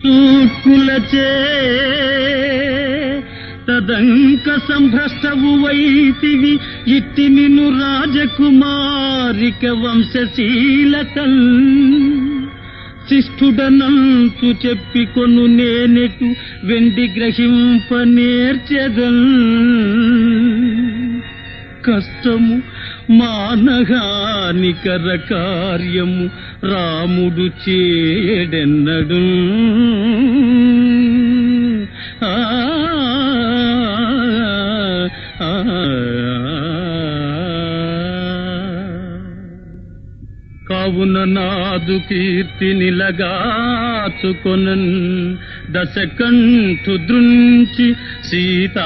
తూర్పులచే తదంక సంభ్రష్టవు వైతివి ఇట్టి నిన్ను రాజకుమారిక వంశశీలకల్ శిష్ఠుడనంతు చెప్పికొను నేనెటు వెండి గ్రహింప నేర్చెదల్ కష్టము మానహానికర కార్యము రాముడు చేయడెన్నడు ఆ, ఆ, కావున నాదు కీర్తి నిలగాచుకొనన్ దశకంఠు దృంచి సీతా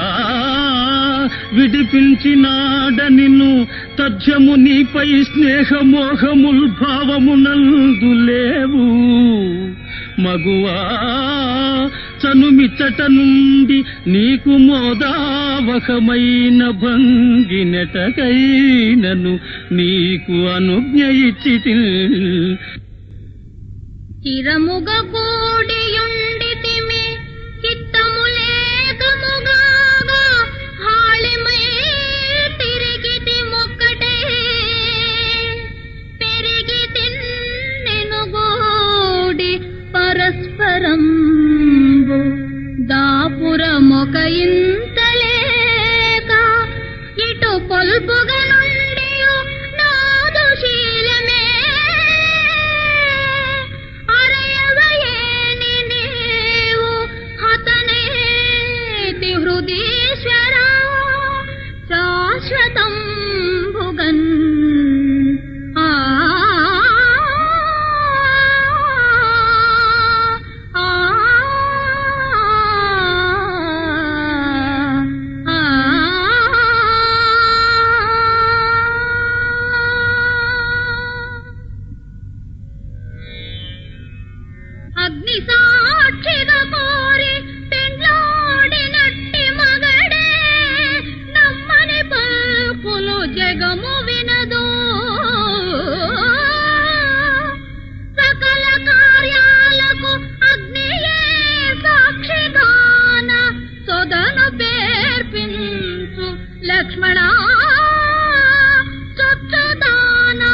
విడిపించినాడ నిన్ను తథ్యము నీపై స్నేహమోహముల్ భావమునందు లేవు మగువా చనుమిచ్చట నుండి నీకు మోదావహమైన భంగినటకైనను నీకు అనుజ్ఞ ఇచ్చి చిరముగ కూడియుండితిమి చిత్తము లేకముగాగా హాళిమై తిరిగితి మొక్కటే పెరిగి తిన్నెను గోడి పరస్పరం దాపురమొక ఇంతలేక ఇటు పొల్పుగా నుండి నాదు శీలమే అరయవయేని నీవు హతనేతి హృదీశ్వరా శాశ్వతం భుగన్ ఆ ఆ అగ్ని సాక్షిగా కోరి పెండ్లాడినట్టి మగడే నమ్మని పలుకులు జగము వినదు సకల కార్యాలకు అగ్నియే సాక్షిగాన సొదను పేర్పించు లక్ష్మణ చొచ్చదానా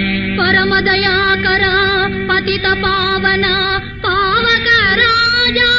పరమదయాకర పతిత పావన పావక రాజా